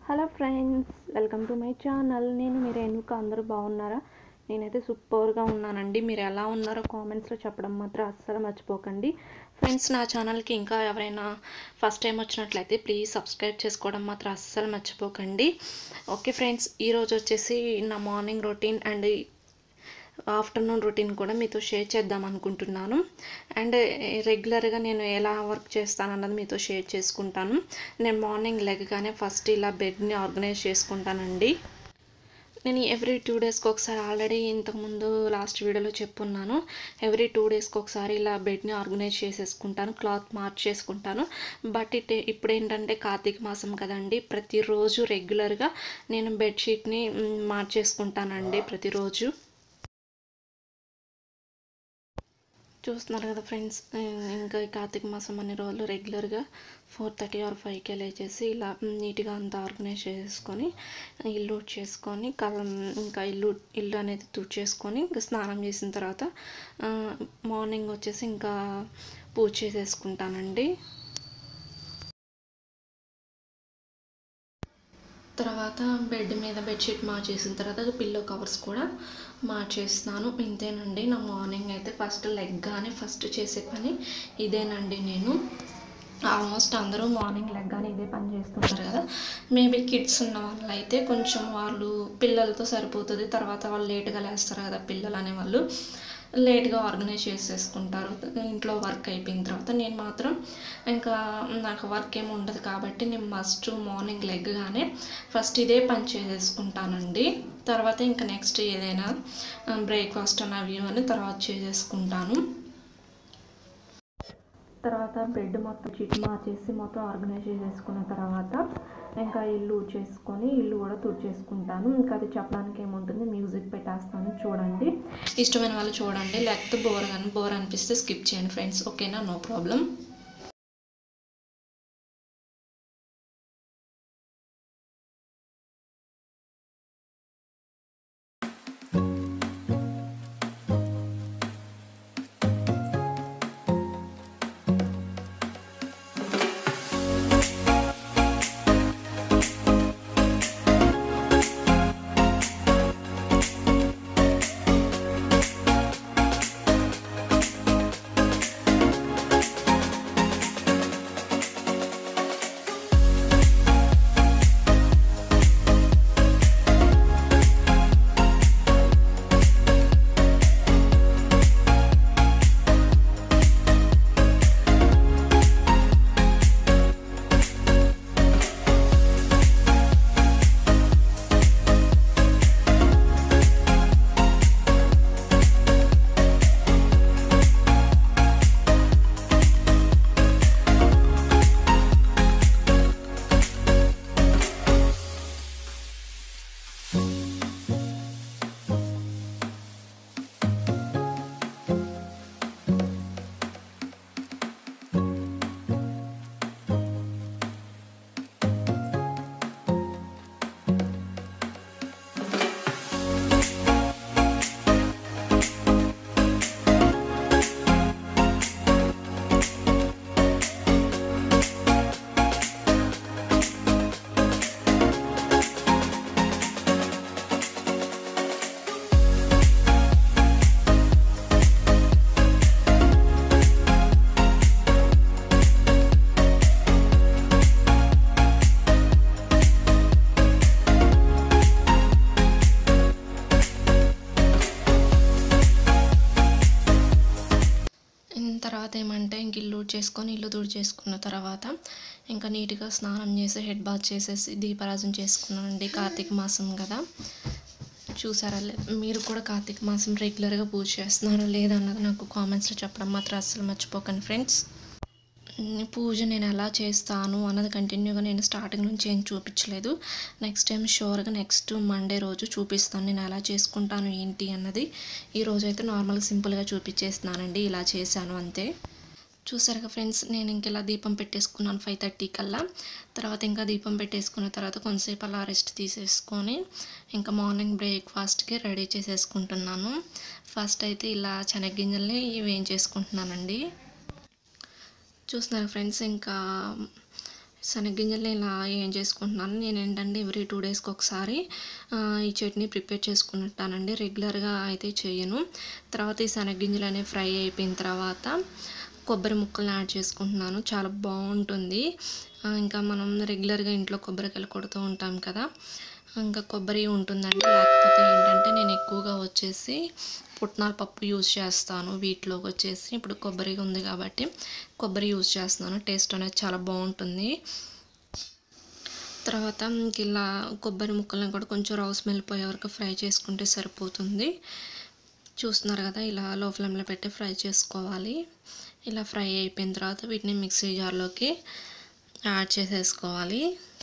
hello friends welcome to my channel నేను మీరు ఎన్నుక అందరూ బాగున్నారా నేనైతే సూపర్గా ఉన్నానండి మీరు ఎలా ఉన్నారో కామెంట్స్లో చెప్పడం మాత్రం అస్సలు మర్చిపోకండి ఫ్రెండ్స్ నా ఛానల్కి ఇంకా ఎవరైనా ఫస్ట్ టైం వచ్చినట్లయితే ప్లీజ్ సబ్స్క్రైబ్ చేసుకోవడం మాత్రం అస్సలు మర్చిపోకండి ఓకే ఫ్రెండ్స్ ఈరోజు వచ్చేసి నా morning routine and afternoon routine కూడా మీతో షేర్ చేద్దాం అనుకుంటున్నాను అండ్ రెగ్యులర్గా నేను ఎలా వర్క్ చేస్తానన్నది మీతో షేర్ చేసుకుంటాను నేను మార్నింగ్ లెగ్గానే ఫస్ట్ ఇలా బెడ్ని ఆర్గనైజ్ చేసుకుంటానండి నేను ఎవ్రీ టూ డేస్కి ఒకసారి ఆల్రెడీ ఇంతకుముందు లాస్ట్ వీడియోలో చెప్పున్నాను ఎవ్రీ టూ డేస్కి ఒకసారి ఇలా బెడ్ని ఆర్గనైజ్ చేసేసుకుంటాను క్లాత్ మార్చేసుకుంటాను బట్ ఇట్ ఇప్పుడు ఏంటంటే కార్తీక మాసం కదండి ప్రతిరోజు రెగ్యులర్గా నేను బెడ్షీట్ని మ్, మార్చేసుకుంటానండి ప్రతిరోజు చూస్తున్నారు కదా ఫ్రెండ్స్ ఇంకా ఈ కార్తీక మాసం అన్ని రోజులు రెగ్యులర్గా ఫోర్ థర్టీ ఆర్ ఫైవ్కి లేచేసి ఇలా నీట్గా అంతా ఆర్గనైజ్ చేసుకొని ఇల్లు చేసుకొని కలం ఇంకా ఇల్లు ఇల్లు అనేది తుడిచేసుకొని ఇంకా స్నానం చేసిన తర్వాత మార్నింగ్ వచ్చేసి ఇంకా పూజ చేసేసుకుంటానండి తర్వాత బెడ్ మీద బెడ్షీట్ మార్చేసిన తర్వాత పిల్లో కవర్స్ కూడా మార్చేస్తున్నాను ఇంతేనండి నా మార్నింగ్ అయితే ఫస్ట్ లెగ్గానే ఫస్ట్ చేసే పని ఇదేనండి నేను ఆల్మోస్ట్ అందరూ మార్నింగ్ లెగ్గానే ఇదే పని చేస్తుంటారు కదా మేబీ కిడ్స్ ఉన్న వాళ్ళు అయితే కొంచెం వాళ్ళు పిల్లలతో సరిపోతుంది తర్వాత వాళ్ళు లేట్గా లేస్తారు కదా పిల్లలు అనేవాళ్ళు లేట్గా ఆర్గనైజ్ చేసేసుకుంటారు ఇంట్లో వర్క్ అయిపోయిన తర్వాత నేను మాత్రం ఇంకా నాకు వర్క్ ఏమి ఉండదు కాబట్టి నేను మస్ట్ మార్నింగ్ లెగ్గానే ఫస్ట్ ఇదే పని చేసేసుకుంటానండి తర్వాత ఇంకా నెక్స్ట్ ఏదైనా బ్రేక్ఫాస్ట్ అని అవి అని తర్వాత చేసేసుకుంటాను తర్వాత బెడ్ మొత్తం చిట్ మార్చేసి మొత్తం ఆర్గనైజ్ చేసేసుకున్న తర్వాత ఇంకా ఇల్లు చేసుకొని ఇల్లు కూడా తుడిచేసుకుంటాను ఇంకా అది చెప్పడానికి ఏముంటుంది మ్యూజిక్ పెట్టేస్తాను చూడండి ఇష్టమైన వాళ్ళు చూడండి లేకపోతే బోర్ కానీ బోర్ అనిపిస్తే స్కిప్ చేయండి ఫ్రెండ్స్ ఓకేనా నో ప్రాబ్లం తర్వాత ఏమంటే ఇంక ఇల్లు చేసుకొని ఇల్లు తుడి చేసుకున్న తర్వాత ఇంకా నీట్గా స్నానం చేసి హెడ్ బాత్ చేసేసి దీపారాజన చేసుకున్నానండి కార్తీక మాసం కదా చూసారా లే- మీరు కూడా కార్తీక మాసం రెగ్యులర్గా పూజ చేస్తున్నారా లేదా అన్నది నాకు కామెంట్స్లో చెప్పడం మాత్రం అస్సలు మర్చిపోకండి ఫ్రెండ్స్ ఉమ్, పూజ నేను ఎలా చేస్తాను అన్నది కంటిన్యూగా నేను స్టార్టింగ్ నుంచి ఏం చూపించలేదు నెక్స్ట్ టైం షూర్గా నెక్స్ట్ మండే రోజు చూపిస్తాను నేను ఎలా చేసుకుంటాను ఏంటి అన్నది ఈ రోజు అయితే నార్మల్గా సింపుల్గా చూపించేస్తున్నానండి ఇలా చేశాను అంతే చూసారుగా ఫ్రెండ్స్ నేను ఇంక ఇలా దీపం పెట్టేసుకున్నాను ఫైవ్ థర్టీ కల్లా తర్వాత ఇంకా దీపం పెట్టేసుకున్న తర్వాత కొంతసేపు అలా రెస్ట్ తీసేసుకొని ఇంకా మార్నింగ్ బ్రేక్ఫాస్ట్కి రెడీ చేసేసుకుంటున్నాను ఫస్ట్ అయితే ఇలా శనగగింజల్ని వేయించేసుకుంటున్నానండి చూస్తున్నారు ఫ్రెండ్స్ ఇంకా శనగ్గింజలు ఇలా ఏం చేసుకుంటున్నాను నేను ఏంటంటే ఎవ్రీ టూ డేస్కి ఒకసారి ఆ, ఈ చట్నీ ప్రిపేర్ చేసుకుంటానండి రెగ్యులర్గా అయితే చేయను తర్వాత ఈ శనగ్గింజలు అనేవి ఫ్రై అయిపోయిన తర్వాత కొబ్బరి ముక్కల్ని యాడ్ చేసుకుంటున్నాను చాలా బాగుంటుంది ఆ, ఇంకా మనం రెగ్యులర్గా ఇంట్లో కొబ్బరికాయలు కొడుతూ ఉంటాం కదా ఇంకా కొబ్బరి ఉంటుందండి లేకపోతే ఏంటంటే నేను ఎక్కువగా వచ్చేసి పుట్నాల పప్పు యూజ్ చేస్తాను వీటిలోకి వచ్చేసి ఇప్పుడు కొబ్బరి ఉంది కాబట్టి కొబ్బరి యూజ్ చేస్తున్నాను టేస్ట్ అనేది చాలా బాగుంటుంది తర్వాత ఇంక ఇలా కొబ్బరి ముక్కలను కూడా కొంచెం రౌ స్మెల్ పోయే వరకు ఫ్రై చేసుకుంటే సరిపోతుంది చూస్తున్నారు కదా ఇలా లో ఫ్లేమ్లో పెట్టి ఫ్రై చేసుకోవాలి ఇలా ఫ్రై అయిపోయిన తర్వాత వీటిని మిక్సీ జార్లోకి యాడ్ చేసేసుకోవాలి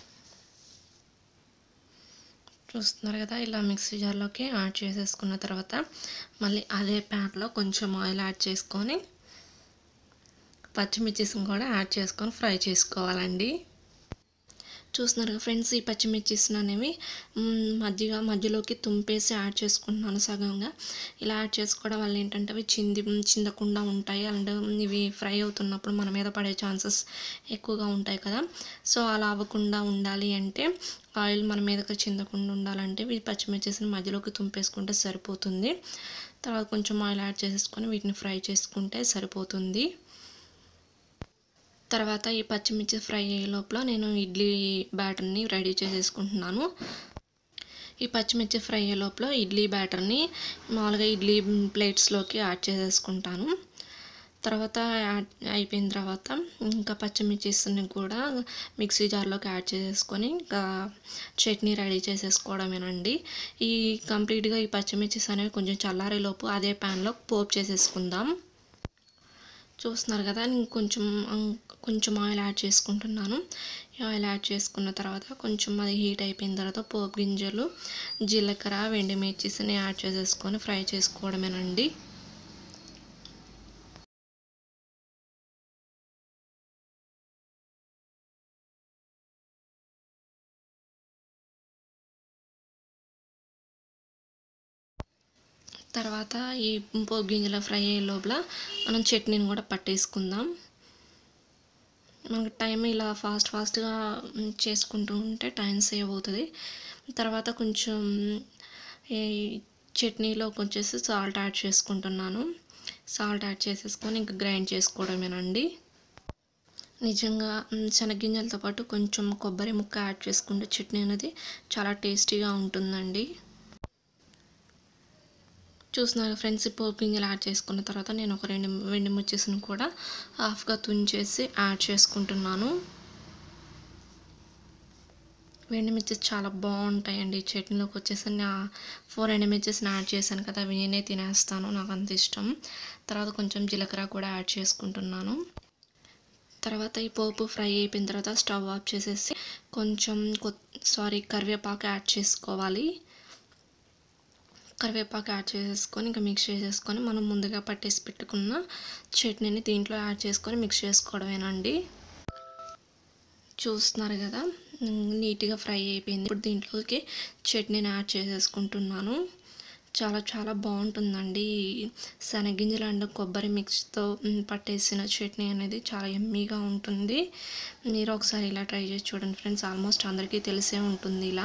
చూస్తున్నారు కదా ఇలా మిక్సీ జార్లోకి యాడ్ చేసేసుకున్న తర్వాత మళ్ళీ అదే ప్యాన్లో కొంచెం ఆయిల్ యాడ్ చేసుకొని పచ్చిమిర్చిని కూడా యాడ్ చేసుకొని ఫ్రై చేసుకోవాలండి చూస్తున్నారు కదా ఫ్రెండ్స్ ఈ పచ్చిమిర్చిస్ అనేవి మ్, మధ్యగా మధ్యలోకి తుంపేసి యాడ్ చేసుకుంటున్నాను సగంగా ఇలా యాడ్ చేసుకోవడం వల్ల ఏంటంటే అవి చింది చిందకుండా ఉంటాయి అండ్ ఇవి ఫ్రై అవుతున్నప్పుడు మన మీద పడే ఛాన్సెస్ ఎక్కువగా ఉంటాయి కదా సో అలా అవ్వకుండా ఉండాలి అంటే ఆయిల్ మన మీదకి చిందకుండా ఉండాలంటే ఈ పచ్చిమిర్చిని మధ్యలోకి తుంపేసుకుంటే సరిపోతుంది తర్వాత కొంచెం ఆయిల్ యాడ్ చేసేసుకొని వీటిని ఫ్రై చేసుకుంటే సరిపోతుంది తర్వాత ఈ పచ్చిమిర్చి ఫ్రై అయ్యే లోపల నేను ఇడ్లీ బ్యాటర్ని రెడీ చేసేసుకుంటున్నాను ఈ పచ్చిమిర్చి ఫ్రై అయ్యే లోపల ఇడ్లీ బ్యాటర్ని మామూలుగా ఇడ్లీ ప్లేట్స్లోకి యాడ్ చేసేసుకుంటాను తర్వాత యాడ్ అయిపోయిన తర్వాత ఇంకా పచ్చిమిర్చిని కూడా మిక్సీ జార్లోకి యాడ్ చేసేసుకొని ఇంకా చట్నీ రెడీ చేసేసుకోవడమేనండి ఈ కంప్లీట్గా ఈ పచ్చిమిర్చిస్ అనేవి కొంచెం చల్లారేలోపు అదే ప్యాన్లో పోపు చేసేసుకుందాం చూస్తున్నారు కదా నేను కొంచెం కొంచెం ఆయిల్ యాడ్ చేసుకుంటున్నాను ఈ ఆయిల్ యాడ్ చేసుకున్న తర్వాత కొంచెం అది హీట్ అయిపోయిన తర్వాత పోపు గింజలు జీలకర్ర వెండి మిర్చిస్ని యాడ్ చేసేసుకొని ఫ్రై చేసుకోవడమేనండి తర్వాత ఈ పోపు గింజల ఫ్రై అయ్యే లోపల మనం చట్నీని కూడా పట్టేసుకుందాం మనకు టైం ఇలా ఫాస్ట్ ఫాస్ట్గా చేసుకుంటూ ఉంటే టైం సేవ్ అవుతుంది తర్వాత కొంచెం ఈ చట్నీలోకి వచ్చేసి సాల్ట్ యాడ్ చేసుకుంటున్నాను సాల్ట్ యాడ్ చేసేసుకొని ఇంకా గ్రైండ్ చేసుకోవడమేనండి నిజంగా మ్, శనగ్గింజలతో పాటు కొంచెం కొబ్బరి ముక్క యాడ్ చేసుకుంటే చట్నీ అనేది చాలా టేస్టీగా ఉంటుందండి చూస్తున్నారు ఫ్రెండ్స్ ఈ పోపు గింజలు యాడ్ చేసుకున్న తర్వాత నేను ఒక రెండు వెండి ముచ్చేసిని కూడా హాఫ్గా తుంచేసి యాడ్ చేసుకుంటున్నాను వెండి మిర్చెస్ చాలా బాగుంటాయండి ఈ చట్నీలోకి వచ్చేసి నా ఫోర్ ఎండి మిర్చెస్ని యాడ్ చేశాను కదా అవి నేనే తినేస్తాను నాకు అంత ఇష్టం తర్వాత కొంచెం జీలకర్ర కూడా యాడ్ చేసుకుంటున్నాను తర్వాత ఈ పోపు ఫ్రై అయిపోయిన తర్వాత స్టవ్ ఆఫ్ చేసేసి కొంచెం కొ సారీ కరివేపాకు యాడ్ చేసుకోవాలి కరివేపాకు యాడ్ చేసేసుకొని ఇంకా మిక్స్ చేసేసుకొని మనం ముందుగా పట్టేసి పెట్టుకున్న చట్నీని దీంట్లో యాడ్ చేసుకొని మిక్స్ చేసుకోవడమేనండి చూస్తున్నారు కదా ఉమ్, నీట్గా ఫ్రై అయిపోయింది ఇప్పుడు దీంట్లోకి చట్నీని యాడ్ చేసేసుకుంటున్నాను చాలా చాలా బాగుంటుందండి ఈ శనగింజలు అండ్ కొబ్బరి మిక్స్తో ఉమ్, పట్టేసిన చట్నీ అనేది చాలా ఎమ్మీగా ఉంటుంది మీరు ఒకసారి ఇలా ట్రై చేసి చూడండి ఫ్రెండ్స్ ఆల్మోస్ట్ అందరికీ తెలిసే ఉంటుంది ఇలా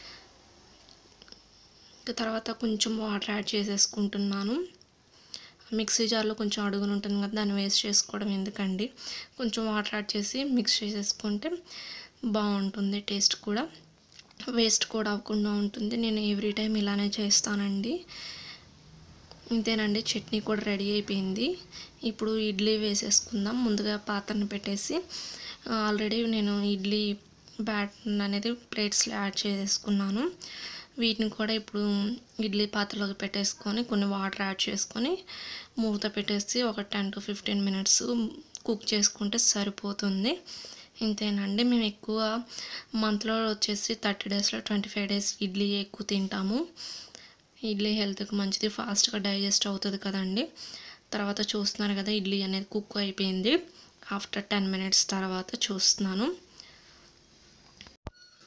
ఇంకా తర్వాత కొంచెం వాటర్ యాడ్ చేసేసుకుంటున్నాను మిక్సీ జార్లో కొంచెం అడుగున ఉంటుంది కదా దాన్ని వేస్ట్ చేసుకోవడం ఎందుకండి కొంచెం వాటర్ యాడ్ చేసి మిక్స్ చేసేసుకుంటే బాగుంటుంది టేస్ట్ కూడా వేస్ట్ కూడా అవ్వకుండా ఉంటుంది నేను ఎవ్రీ టైం ఇలానే చేస్తానండి ఇంతేనండి చట్నీ కూడా రెడీ అయిపోయింది ఇప్పుడు ఇడ్లీ వేసేసుకుందాం ముందుగా పాత్రను పెట్టేసి ఆల్రెడీ నేను ఇడ్లీ బ్యాటర్ అనేది ప్లేట్స్లో యాడ్ చేసేసుకున్నాను వీటిని కూడా ఇప్పుడు ఇడ్లీ పాత్రలోకి పెట్టేసుకొని కొన్ని వాటర్ యాడ్ చేసుకొని మూత పెట్టేసి ఒక ten to fifteen minutes cook చేసుకుంటే సరిపోతుంది ఇంతేనండి మేము ఎక్కువ మంత్లో వచ్చేసి థర్టీ డేస్లో ట్వంటీ ఫైవ్ డేస్ ఇడ్లీ ఎక్కువ తింటాము ఇడ్లీ హెల్త్కి మంచిది ఫాస్ట్గా డైజెస్ట్ అవుతుంది కదండి తర్వాత చూస్తున్నారు కదా ఇడ్లీ అనేది కుక్ అయిపోయింది ఆఫ్టర్ టెన్ మినిట్స్ తర్వాత చూస్తున్నాను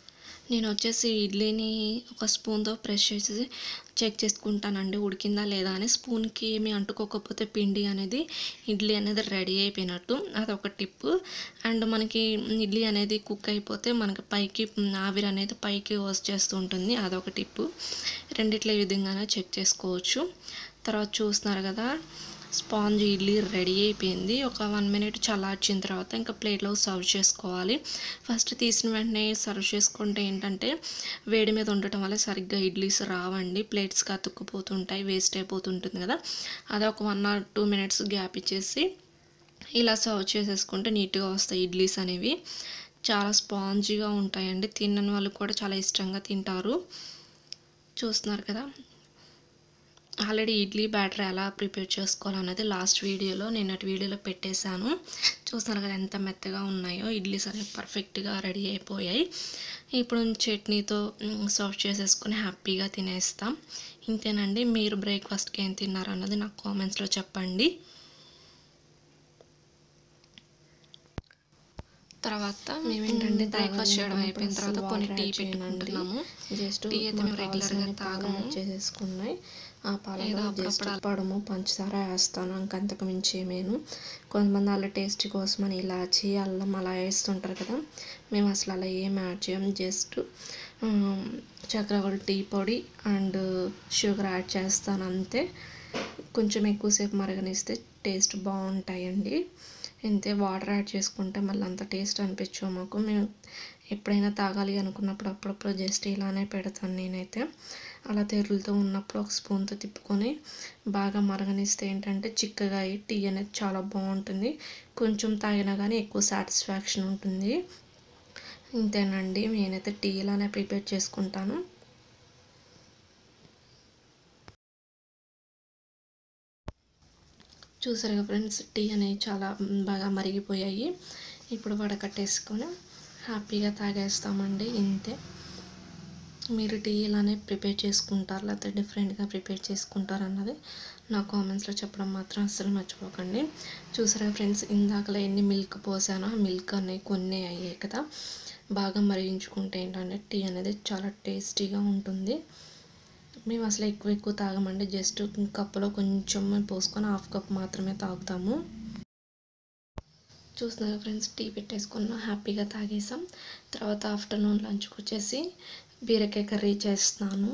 నేను వచ్చేసి ఇడ్లీని ఒక స్పూన్తో ప్రెస్ చేసి చెక్ చేసుకుంటానండి ఉడికిందా లేదా అని స్పూన్కి ఏమి అంటుకోకపోతే పిండి అనేది ఇడ్లీ అనేది రెడీ అయిపోయినట్టు అదొక టిప్ అండ్ మనకి ఇడ్లీ అనేది కుక్ అయిపోతే మనకి పైకి ఆవిరి అనేది పైకి వచ్చేస్తూ ఉంటుంది అదొక టిప్ రెండిట్లో ఈ విధంగానే చెక్ చేసుకోవచ్చు తర్వాత చూస్తున్నారు కదా స్పాంజ్ ఇడ్లీ రెడీ అయిపోయింది ఒక వన్ మినిట్ చల్లార్చిన తర్వాత ఇంకా ప్లేట్లో సర్వ్ చేసుకోవాలి ఫస్ట్ తీసిన వెంటనే సర్వ్ చేసుకుంటే ఏంటంటే వేడి మీద ఉండటం వల్ల సరిగ్గా ఇడ్లీస్ రావండి ప్లేట్స్కి అతుక్కుపోతుంటాయి వేస్ట్ అయిపోతుంటుంది కదా అది ఒక one or two minutes gap ఇచ్చేసి ఇలా సర్వ్ చేసేసుకుంటే నీట్గా వస్తాయి ఇడ్లీస్ అనేవి చాలా స్పాంజీగా ఉంటాయండి తినని వాళ్ళు కూడా చాలా ఇష్టంగా తింటారు చూస్తున్నారు కదా ఆల్రెడీ ఇడ్లీ బ్యాటర్ ఎలా ప్రిపేర్ చేసుకోవాలనేది లాస్ట్ వీడియోలో నేను అటు వీడియోలో పెట్టేశాను చూస్తున్నారు కదా ఎంత మెత్తగా ఉన్నాయో ఇడ్లీస్ అనేవి పర్ఫెక్ట్గా రెడీ అయిపోయాయి ఇప్పుడు చట్నీతో సర్వ్ చేసేసుకొని హ్యాపీగా తినేస్తాం ఇంతేనండి మీరు బ్రేక్ఫాస్ట్కి ఏం తిన్నారు అన్నది నాకు కామెంట్స్లో చెప్పండి తర్వాత మేమేంటంటే బ్రేక్ఫాస్ట్ చేయడం అయిపోయిన తర్వాత కొన్ని టీ పెట్టుకుంటున్నాము జస్ట్ టీ అయితే మేము రెగ్యులర్గా తాగము చేసుకున్నాయి ఆ ఏదో పాలలో జస్ట్ అప్పుడప్పుడు పడము పంచదార వేస్తాను ఇంకంతకు మించి ఏమేను కొంతమంది అలా టేస్ట్ కోసమని ఇలాచి అల్లం అలా వేస్తుంటారు కదా మేము అసలు అలా ఏం యాడ్ చేయం జస్ట్ చక్కెర టీ పొడి అండ్ షుగర్ యాడ్ చేస్తాను అంతే కొంచెం ఎక్కువసేపు మరగనిస్తే టేస్ట్ బాగుంటాయండి ఇంతే వాటర్ యాడ్ చేసుకుంటే మళ్ళీ అంత టేస్ట్ అనిపించవు మాకు మేము ఎప్పుడైనా తాగాలి అనుకున్నప్పుడు అప్పుడప్పుడు జస్ట్ ఇలానే పెడతాను నేనైతే అలా తెరులతో ఉన్నప్పుడు ఒక స్పూన్తో తిప్పుకొని బాగా మరగనిస్తే ఏంటంటే చిక్కగా అయ్యి టీ అనేది చాలా బాగుంటుంది కొంచెం తాగినా కానీ ఎక్కువ సాటిస్ఫాక్షన్ ఉంటుంది ఇంతేనండి నేనైతే టీ ఇలానే ప్రిపేర్ చేసుకుంటాను చూసారు కదా ఫ్రెండ్స్ టీ అనేవి చాలా బాగా మరిగిపోయాయి ఇప్పుడు వడకట్టేసుకొని హ్యాపీగా తాగేస్తామండి ఇంతే మీరు టీ ఇలానే ప్రిపేర్ చేసుకుంటారు లేకపోతే డిఫరెంట్గా ప్రిపేర్ చేసుకుంటారు అన్నది నా కామెంట్స్లో చెప్పడం మాత్రం అస్సలు మర్చిపోకండి చూసారా ఫ్రెండ్స్ ఇందాకలో ఎన్ని మిల్క్ పోసానో ఆ మిల్క్ అనేవి కొన్ని అయ్యాయి కదా బాగా మరిగించుకుంటే ఏంటంటే టీ అనేది చాలా టేస్టీగా ఉంటుంది మేము అసలు ఎక్కువ ఎక్కువ తాగమండి జస్ట్ కప్పులో కొంచెం పోసుకొని హాఫ్ కప్ మాత్రమే తాగుతాము చూస్తున్నారు ఫ్రెండ్స్ టీ పెట్టేసుకున్నాం హ్యాపీగా తాగేసాం తర్వాత ఆఫ్టర్నూన్ లంచ్కి వచ్చేసి బీరకాయ కర్రీ చేస్తున్నాను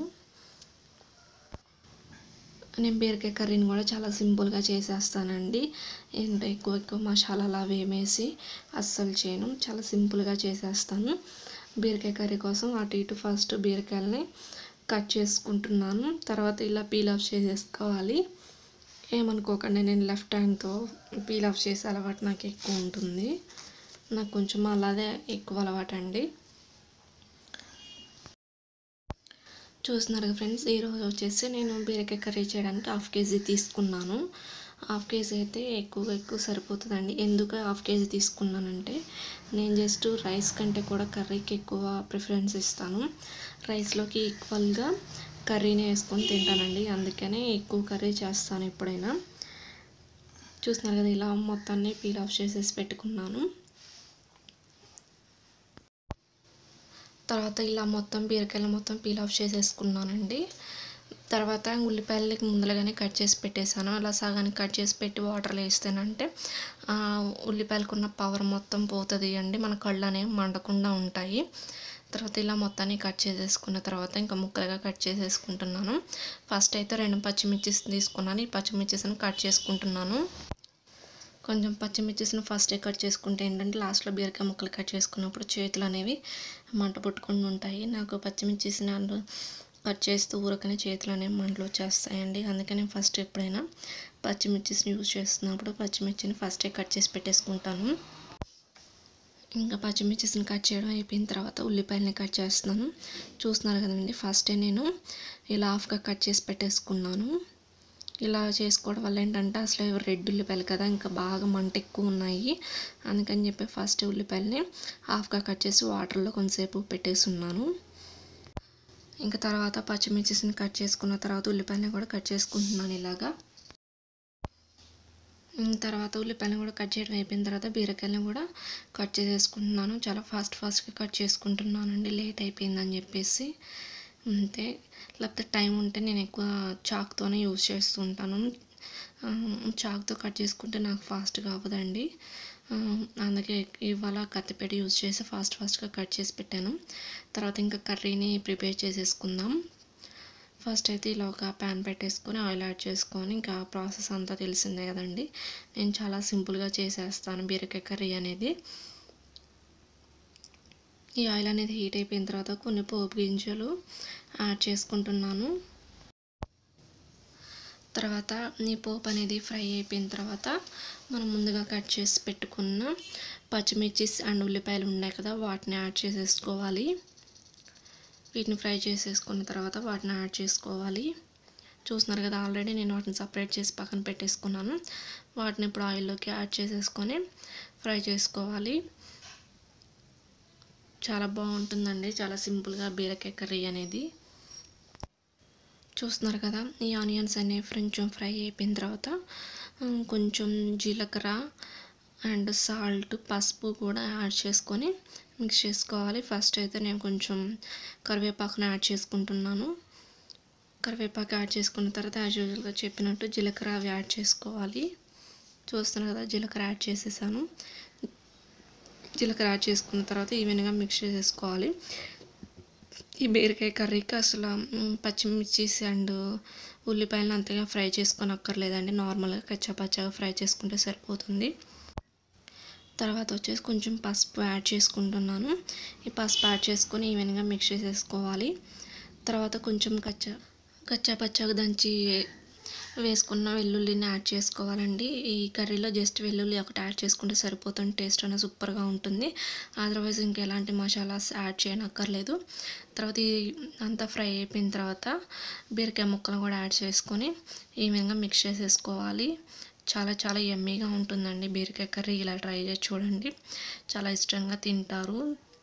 నేను బీరకాయ కర్రీని కూడా చాలా సింపుల్గా చేసేస్తానండి ఏంటో ఎక్కువ ఎక్కువ మసాలాలు అవి వేసి అస్సలు చేయను చాలా సింపుల్గా చేసేస్తాను బీరకాయ కర్రీ కోసం అటు ఇటు ఫస్ట్ బీరకాయలని కట్ చేసుకుంటున్నాను తర్వాత ఇలా పీల్ ఆఫ్ చేసేసుకోవాలి ఏమనుకోకండి నేను లెఫ్ట్ హ్యాండ్తో పీల్ ఆఫ్ చేసే అలవాటు నాకు ఎక్కువ ఉంటుంది నాకు కొంచెం అలాగే ఎక్కువ అలవాటు అండి చూస్తున్నారు కదా ఫ్రెండ్స్ ఈరోజు వచ్చేసి నేను బీరకాయ కర్రీ చేయడానికి హాఫ్ కేజీ తీసుకున్నాను హాఫ్ కేజీ అయితే ఎక్కువ ఎక్కువ సరిపోతుందండి ఎందుకు హాఫ్ కేజీ తీసుకున్నానంటే నేను జస్ట్ రైస్ కంటే కూడా కర్రీకి ఎక్కువ ప్రిఫరెన్స్ ఇస్తాను రైస్లోకి ఈక్వల్గా కర్రీని వేసుకొని తింటానండి అందుకనే ఎక్కువ కర్రీ చేస్తాను ఎప్పుడైనా చూస్తున్నారు కదా ఇలా మొత్తాన్ని పీల్ ఆఫ్ చేసేసి పెట్టుకున్నాను తర్వాత ఇలా మొత్తం బీరకాయలు మొత్తం పీల్ ఆఫ్ చేసేసుకున్నానండి తర్వాత ఉల్లిపాయలకి ముందరగానే కట్ చేసి పెట్టేశాను అలా సగానికి కట్ చేసి పెట్టి వాటర్లో వేస్తేనంటే ఉల్లిపాయలకు ఉన్న పవర్ మొత్తం పోతుంది అండి మన కళ్ళు అనేవి మండకుండా ఉంటాయి తర్వాత ఇలా మొత్తాన్ని కట్ చేసేసుకున్న తర్వాత ఇంకా ముక్కలుగా కట్ చేసేసుకుంటున్నాను ఫస్ట్ అయితే రెండు పచ్చిమిర్చిస్ తీసుకున్నాను ఈ పచ్చిమిర్చిస్ని కట్ చేసుకుంటున్నాను కొంచెం పచ్చిమిర్చిస్ని ఫస్టే కట్ చేసుకుంటే ఏంటంటే లాస్ట్లో బీరకాయ ముక్కలు కట్ చేసుకున్నప్పుడు చేతులు అనేవి మంట పుట్టుకొని ఉంటాయి నాకు పచ్చిమిర్చిస్ని అండ్ కట్ చేస్తూ ఊరకనే చేతులు అనేవి మంటలు వచ్చేస్తాయండి అందుకని ఫస్ట్ ఎప్పుడైనా పచ్చిమిర్చిస్ని యూజ్ చేస్తున్నప్పుడు పచ్చిమిర్చిని ఫస్టే కట్ చేసి పెట్టేసుకుంటాను ఇంకా పచ్చిమిర్చిస్ని కట్ చేయడం అయిపోయిన తర్వాత ఉల్లిపాయలని కట్ చేస్తున్నాను చూస్తున్నారు కదండి ఫస్టే నేను ఇలా హాఫ్గా కట్ చేసి పెట్టేసుకున్నాను ఇలా చేసుకోవడం వల్ల ఏంటంటే అసలు రెడ్ ఉల్లిపాయలు కదా ఇంకా బాగా మంట ఎక్కువ ఉన్నాయి అందుకని చెప్పి ఫస్ట్ ఉల్లిపాయలని హాఫ్గా కట్ చేసి వాటర్లో కొంతసేపు పెట్టేసి ఉన్నాను ఇంకా తర్వాత పచ్చిమిర్చిని కట్ చేసుకున్న తర్వాత ఉల్లిపాయలని కూడా కట్ చేసుకుంటున్నాను ఇలాగా ఉమ్, తర్వాత ఉల్లిపాయలు కూడా కట్ చేయడం అయిపోయిన తర్వాత బీరకాయలను కూడా కట్ చేసేసుకుంటున్నాను చాలా ఫాస్ట్ ఫాస్ట్గా కట్ చేసుకుంటున్నానండి లేట్ అయిపోయిందని చెప్పేసి అంతే లేకపోతే టైం ఉంటే నేను ఎక్కువ చాక్తోనే యూజ్ చేస్తూ ఉంటాను ఆ, చాక్తో కట్ చేసుకుంటే నాకు ఫాస్ట్గా అవ్వదండి ఆ, అందుకే ఇవాళ కత్తిపెట్టి యూజ్ చేసి ఫాస్ట్ ఫాస్ట్గా కట్ చేసి పెట్టాను తర్వాత ఇంకా కర్రీని ప్రిపేర్ చేసేసుకుందాం ఫస్ట్ అయితే ఇలా ఒక ప్యాన్ పెట్టేసుకొని ఆయిల్ యాడ్ చేసుకొని ఇంకా ప్రాసెస్ అంతా తెలిసిందే కదండి నేను చాలా సింపుల్గా చేసేస్తాను బీరకాయ కర్రీ అనేది ఈ ఆయిల్ అనేది హీట్ అయిపోయిన తర్వాత కొన్ని పోపు గింజలు యాడ్ చేసుకుంటున్నాను తర్వాత ఈ పోపు అనేది ఫ్రై అయిపోయిన తర్వాత మనం ముందుగా కట్ చేసి పెట్టుకున్న పచ్చిమిర్చి అండ్ ఉల్లిపాయలు ఉన్నాయి కదా వాటిని యాడ్ చేసేసుకోవాలి వీటిని ఫ్రై చేసేసుకున్న తర్వాత వాటిని యాడ్ చేసుకోవాలి చూస్తున్నారు కదా ఆల్రెడీ నేను వాటిని సపరేట్ చేసి పక్కన పెట్టేసుకున్నాను వాటిని ఇప్పుడు ఆయిల్లోకి యాడ్ చేసేసుకొని ఫ్రై చేసుకోవాలి చాలా బాగుంటుందండి చాలా సింపుల్గా బీరకాయ కర్రీ అనేది చూస్తున్నారు కదా ఈ ఆనియన్స్ అనేవి కొంచెం ఫ్రై అయిపోయిన తర్వాత ఉమ్, కొంచెం జీలకర్ర అండ్ సాల్ట్ పసుపు కూడా యాడ్ చేసుకొని మిక్స్ చేసుకోవాలి ఫస్ట్ అయితే నేను కొంచెం కరివేపాకును యాడ్ చేసుకుంటున్నాను కరివేపాకు యాడ్ చేసుకున్న తర్వాత యాజ్ యూజువల్గా చెప్పినట్టు జీలకర్ర అవి యాడ్ చేసుకోవాలి చూస్తున్నారు కదా జీలకర్ర యాడ్ చేసేసాను జీలకర్ర యాడ్ చేసుకున్న తర్వాత ఈవెన్గా మిక్స్ చేసేసుకోవాలి ఈ బీరకాయ కర్రీకి అసలు మ్, పచ్చిమిర్చి అండ్ ఉల్లిపాయలను అంతగా ఫ్రై చేసుకొని అక్కర్లేదండి నార్మల్గా కచ్చా పచ్చగా ఫ్రై చేసుకుంటే సరిపోతుంది తర్వాత వచ్చేసి కొంచెం పసుపు యాడ్ చేసుకుంటున్నాను ఈ పసుపు యాడ్ చేసుకొని ఈవెన్గా మిక్స్ చేసేసుకోవాలి తర్వాత కొంచెం కచ్చా కచ్చా పచ్చగా దంచి వేసుకున్న వెల్లుల్లిని యాడ్ చేసుకోవాలండి ఈ కర్రీలో జస్ట్ వెల్లుల్లి ఒకటి యాడ్ చేసుకుంటే సరిపోతుంది టేస్ట్ అనేది సూపర్గా ఉంటుంది అదర్వైజ్ ఇంకా ఎలాంటి మసాలాస్ యాడ్ చేయనక్కర్లేదు తర్వాత ఈ అంతా ఫ్రై అయిపోయిన తర్వాత బీరకాయ ముక్కలు కూడా యాడ్ చేసుకొని ఈవెన్గా మిక్స్ చేసేసుకోవాలి చాలా చాలా ఎమ్మీగా ఉంటుందండి బీరకాయ కర్రీ ఇలా ట్రై చేసి చూడండి చాలా ఇష్టంగా తింటారు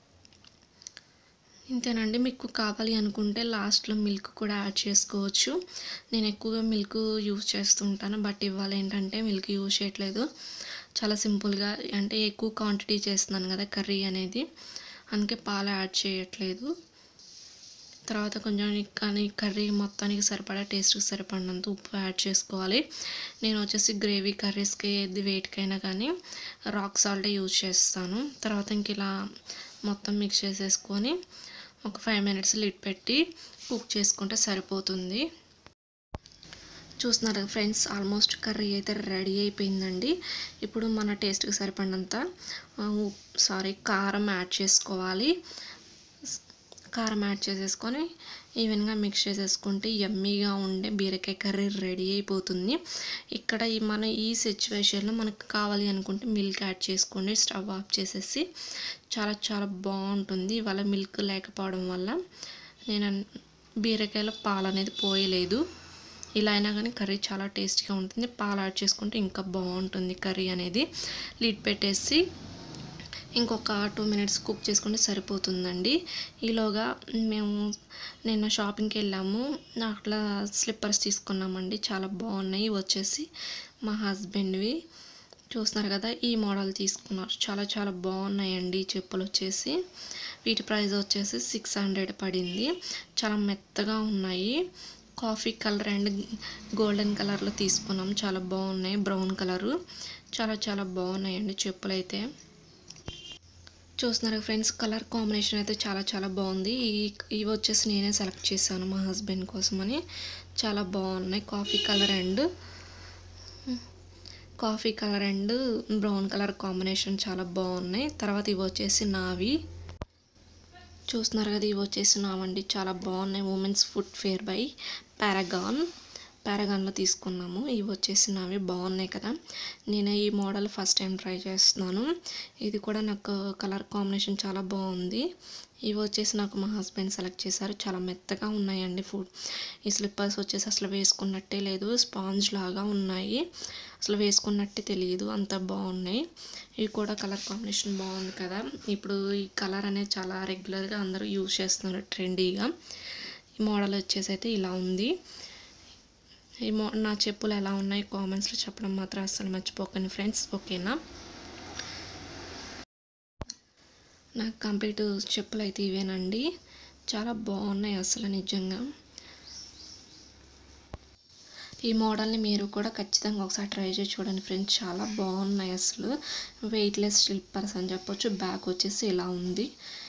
ఇంతేనండి మీకు కావాలి అనుకుంటే లాస్ట్లో మిల్క్ కూడా యాడ్ చేసుకోవచ్చు నేను ఎక్కువగా మిల్క్ యూజ్ చేస్తుంటాను బట్ ఇవాళ ఏంటంటే మిల్క్ యూజ్ చేయట్లేదు చాలా సింపుల్గా అంటే ఎక్కువ క్వాంటిటీ చేస్తున్నాను కదా కర్రీ అనేది అందుకే పాలు యాడ్ చేయట్లేదు తర్వాత కొంచెం కానీ కర్రీ మొత్తానికి సరిపడా టేస్ట్కి సరిపడినంత ఉప్పు యాడ్ చేసుకోవాలి నేను వచ్చేసి గ్రేవీ కర్రీస్కి ఏది వేటికైనా కానీ రాక్ సాల్ట్ యూజ్ చేస్తాను తర్వాత ఇంక ఇలా మొత్తం మిక్స్ చేసేసుకొని ఒక ఫైవ్ మినిట్స్ లిడ్ పెట్టి కుక్ చేసుకుంటే సరిపోతుంది చూస్తున్నారు కదా ఫ్రెండ్స్ ఆల్మోస్ట్ కర్రీ అయితే రెడీ అయిపోయిందండి ఇప్పుడు మన టేస్ట్కి సరిపడినంత సారీ కారం యాడ్ చేసుకోవాలి కారం యాడ్ చేసేసుకొని ఈవెన్గా మిక్స్ చేసేసుకుంటే యమ్మీగా ఉండే బీరకాయ కర్రీ రెడీ అయిపోతుంది ఇక్కడ ఈ మన ఈ సిచ్యువేషన్లో మనకు కావాలి అనుకుంటే మిల్క్ యాడ్ చేసుకోండి స్టవ్ ఆఫ్ చేసేసి చాలా చాలా బాగుంటుంది ఇవాళ మిల్క్ లేకపోవడం వల్ల నేను అన్- బీరకాయలో పాలు అనేది పోయలేదు ఇలా అయినా కానీ కర్రీ చాలా టేస్టీగా ఉంటుంది పాలు యాడ్ చేసుకుంటే ఇంకా బాగుంటుంది కర్రీ అనేది లిడ్ పెట్టేసి ఇంకొక టూ మినిట్స్ కుక్ చేసుకుంటే సరిపోతుందండి ఈలోగా మేము నిన్న షాపింగ్కి వెళ్ళాము అట్లా స్లిప్పర్స్ తీసుకున్నామండి చాలా బాగున్నాయి ఇవి వచ్చేసి మా హస్బెండ్వి చూస్తున్నారు కదా ఈ మోడల్ తీసుకున్నారు చాలా చాలా బాగున్నాయండి ఈ చెప్పులు వచ్చేసి వీటి ప్రైస్ వచ్చేసి సిక్స్ హండ్రెడ్ పడింది చాలా మెత్తగా ఉన్నాయి కాఫీ కలర్ అండ్ గోల్డెన్ కలర్లో తీసుకున్నాం చాలా బాగున్నాయి బ్రౌన్ కలరు చాలా చాలా బాగున్నాయండి చెప్పులు అయితే చూస్తున్నారు ఫ్రెండ్స్ కలర్ కాంబినేషన్ అయితే చాలా చాలా బాగుంది ఈ ఇవి వచ్చేసి నేనే సెలెక్ట్ చేశాను మా హస్బెండ్ కోసమని చాలా బాగున్నాయి coffee colour and coffee colour and brown colour combination చాలా బాగున్నాయి తర్వాత ఇవి వచ్చేసి నావి చూస్తున్నారు కదా ఇవి వచ్చేసి నావండి చాలా బాగున్నాయి women's food fair by Paragon పారాగాన్లో తీసుకున్నాము ఇవి వచ్చేసి నావి బాగున్నాయి కదా నేను ఈ మోడల్ ఫస్ట్ టైం ట్రై చేస్తున్నాను ఇది కూడా నాకు కలర్ కాంబినేషన్ చాలా బాగుంది ఇవి వచ్చేసి నాకు మా హస్బెండ్ సెలెక్ట్ చేశారు చాలా మెత్తగా ఉన్నాయండి ఫుడ్ ఈ స్లిప్పర్స్ వచ్చేసి అసలు వేసుకున్నట్టే లేదు స్పాంజ్ లాగా ఉన్నాయి అసలు వేసుకున్నట్టే తెలియదు అంత బాగున్నాయి ఇవి కూడా కలర్ కాంబినేషన్ బాగుంది కదా ఇప్పుడు ఈ కలర్ అనేది చాలా రెగ్యులర్గా అందరూ యూజ్ చేస్తున్నారు ట్రెండీగా ఈ మోడల్ వచ్చేసి అయితే ఇలా ఉంది ఈ మో నా చెప్పులు ఎలా ఉన్నాయి కామెంట్స్లో చెప్పడం మాత్రం అస్సలు మర్చిపోకండి ఫ్రెండ్స్ ఓకేనా నాకు కంప్లీట్ చెప్పులు అయితే ఇవేనండి చాలా బాగున్నాయి అసలు నిజంగా ఈ మోడల్ని మీరు కూడా ఖచ్చితంగా ఒకసారి ట్రై చేసి చూడండి ఫ్రెండ్స్ చాలా బాగున్నాయి అసలు వెయిట్లెస్ స్లిప్పర్స్ అని చెప్పొచ్చు బ్యాక్ వచ్చేసి ఇలా ఉంది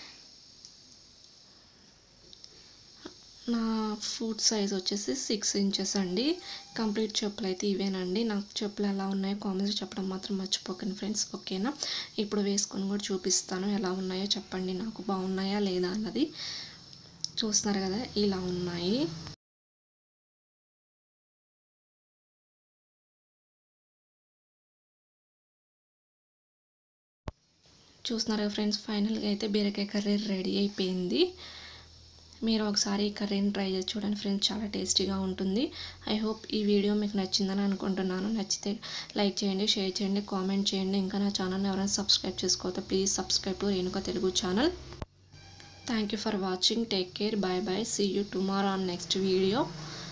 నా ఫుట్ సైజ్ వచ్చేసి సిక్స్ ఇంచెస్ అండి కంప్లీట్ చెప్పులు అయితే ఇవేనండి నాకు చెప్పులు ఎలా ఉన్నాయో కామెంట్స్ చెప్పడం మాత్రం మర్చిపోకండి ఫ్రెండ్స్ ఓకేనా ఇప్పుడు వేసుకొని కూడా చూపిస్తాను ఎలా ఉన్నాయో చెప్పండి నాకు బాగున్నాయా లేదా అన్నది చూస్తున్నారు కదా ఇలా ఉన్నాయి చూస్తున్నారు కదా ఫ్రెండ్స్ ఫైనల్గా అయితే బీరకాయ కర్రీ రెడీ అయిపోయింది మీరు ఒకసారి ఈ కర్రీని ట్రై చేసి చూడండి ఫ్రెండ్స్ చాలా టేస్టీగా ఉంటుంది ఐ హోప్ ఈ వీడియో మీకు నచ్చిందని అనుకుంటున్నాను నచ్చితే లైక్ చేయండి షేర్ చేయండి కామెంట్ చేయండి ఇంకా నా ఛానల్ని ఎవరైనా సబ్స్క్రైబ్ చేసుకోవద్దు please subscribe to Renuka Telugu channel thank you for watching take care bye bye see you tomorrow on next video